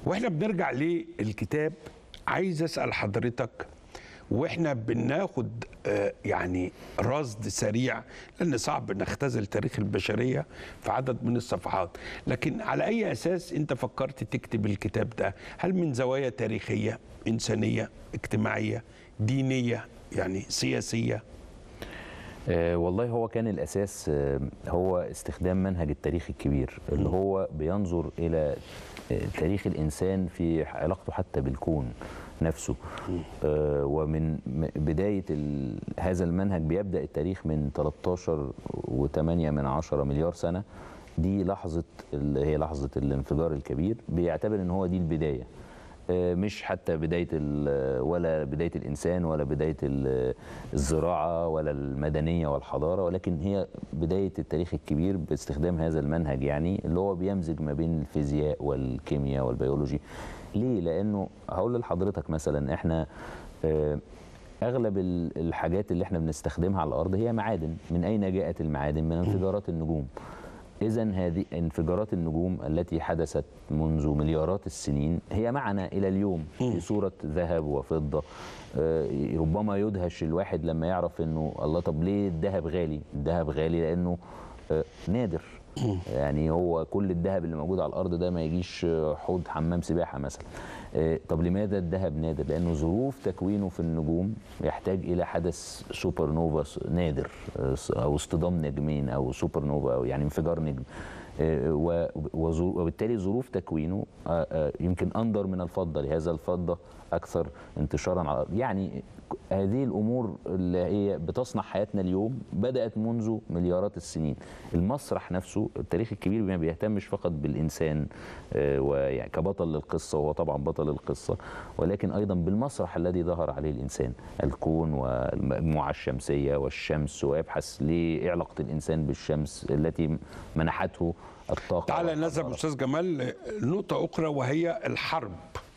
واحنا بنرجع للكتاب عايز اسال حضرتك واحنا بناخد آه، يعني رصد سريع لان صعب نختزل تاريخ البشريه في عدد من الصفحات لكن على اي اساس انت فكرت تكتب الكتاب ده هل من زوايا تاريخيه انسانيه اجتماعيه دينيه يعني سياسيه آه، والله هو كان الاساس آه، هو استخدام منهج التاريخ الكبير اللي هو بينظر الى آه، تاريخ الانسان في علاقته حتى بالكون نفسه آه، ومن م- بدايه ال- هذا المنهج بيبدا التاريخ من 13 و8 من عشرة مليار سنه دي لحظه اللي هي لحظه الانفجار الكبير بيعتبر ان هو دي البدايه آه، مش حتى بدايه ال- ولا بدايه الانسان ولا بدايه ال- الزراعه ولا المدنيه والحضاره ولكن هي بدايه التاريخ الكبير باستخدام هذا المنهج يعني اللي هو بيمزج ما بين الفيزياء والكيمياء والبيولوجي ليه لانه هقول لحضرتك مثلا احنا آه، اغلب ال- الحاجات اللي احنا بنستخدمها على الارض هي معادن من اين جاءت المعادن من انفجارات النجوم إذا هذه انفجارات النجوم التي حدثت منذ مليارات السنين هي معنا إلى اليوم في صورة ذهب وفضة آه، ربما يدهش الواحد لما يعرف إنه الله طب ليه الذهب غالي؟ الذهب غالي لأنه آه، نادر يعني هو كل الذهب اللي موجود على الارض ده ما يجيش آه، حوض حمام سباحه مثلا آه، طب لماذا الذهب نادر لانه ظروف تكوينه في النجوم يحتاج الى حدث سوبر نوفا س- نادر آه، س- او اصطدام نجمين او سوبر نوفا او يعني انفجار نجم آه، و- وظرو- وبالتالي ظروف تكوينه آه، آه، يمكن اندر من الفضه لهذا الفضه اكثر انتشارا على الارض يعني هذه الامور اللي هي بتصنع حياتنا اليوم بدات منذ مليارات السنين المسرح نفسه التاريخ الكبير ما بيهتمش فقط بالانسان آه، ويعني كبطل للقصه وهو طبعا بطل القصه ولكن ايضا بالمسرح الذي ظهر عليه الانسان الكون والمجموعه الشمسيه والشمس ويبحث ليه إيه علاقه الانسان بالشمس التي منحته الطاقه تعالى نذهب والحضارة. استاذ جمال نقطه اخرى وهي الحرب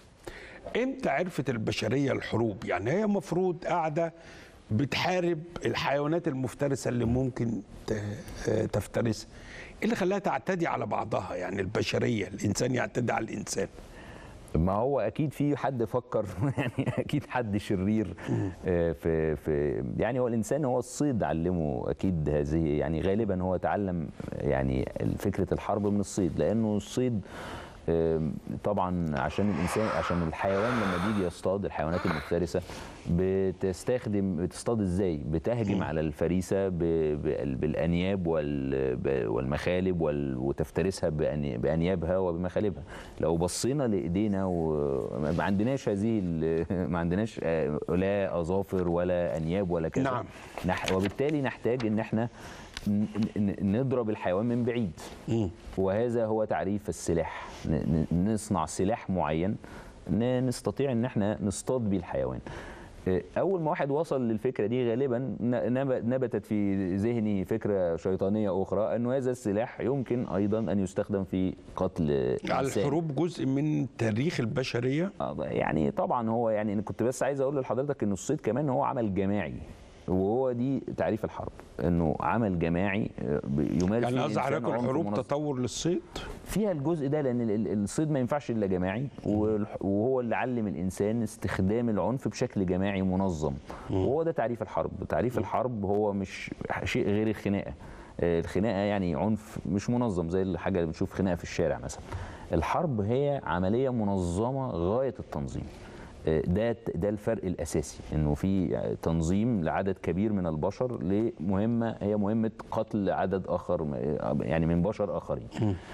امتى عرفت البشريه الحروب يعني هي مفروض قاعده بتحارب الحيوانات المفترسه اللي ممكن ت- آه، تفترسها ايه اللي خلاها تعتدي على بعضها يعني البشريه الانسان يعتدي على الانسان ما هو اكيد في حد فكر يعني اكيد حد شرير آه، في في يعني هو الانسان هو الصيد علمه اكيد هذه يعني غالبا هو تعلم يعني فكره الحرب من الصيد لانه الصيد آم، طبعا عشان الانسان عشان الحيوان لما بيجي يصطاد الحيوانات المفترسه بتستخدم بتصطاد ازاي؟ بتهجم على الفريسه ب- ب- بالانياب وال- ب- والمخالب وال- وتفترسها بأني- بانيابها وبمخالبها. لو بصينا لايدينا وما عندناش هذه ال- ما عندناش آه، لا اظافر ولا انياب ولا كذا نعم. نح- وبالتالي نحتاج ان احنا ن- ن- نضرب الحيوان من بعيد وهذا هو تعريف السلاح ن- ن- نصنع سلاح معين ن- نستطيع ان احنا نصطاد بيه الحيوان آه، اول ما واحد وصل للفكره دي غالبا ن- نب- نبتت في ذهني فكره شيطانيه اخرى انه هذا السلاح يمكن ايضا ان يستخدم في قتل على إنسان. الحروب جزء من تاريخ البشريه آه، يعني طبعا هو يعني انا كنت بس عايز اقول لحضرتك انه الصيد كمان هو عمل جماعي وهو دي تعريف الحرب انه عمل جماعي آه، يمارس يعني فيه قصدي الإنسان حضرتك عنف الحروب منظم. تطور للصيد فيها الجزء ده لان ال- ال- الصيد ما ينفعش الا جماعي والح- وهو اللي علم الانسان استخدام العنف بشكل جماعي منظم وهو ده تعريف الحرب تعريف الحرب هو مش شيء غير الخناقه آه، الخناقه يعني عنف مش منظم زي الحاجه اللي بنشوف خناقه في الشارع مثلا الحرب هي عمليه منظمه غايه التنظيم آه، ده ده الفرق الاساسي انه في تنظيم لعدد كبير من البشر لمهمه هي مهمه قتل عدد اخر م- يعني من بشر اخرين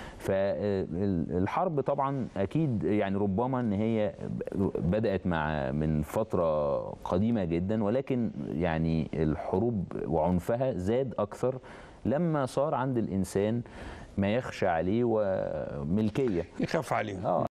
فالحرب طبعا اكيد يعني ربما ان هي بدات مع من فتره قديمه جدا ولكن يعني الحروب وعنفها زاد اكثر لما صار عند الانسان ما يخشى عليه وملكيه يخاف عليهم اه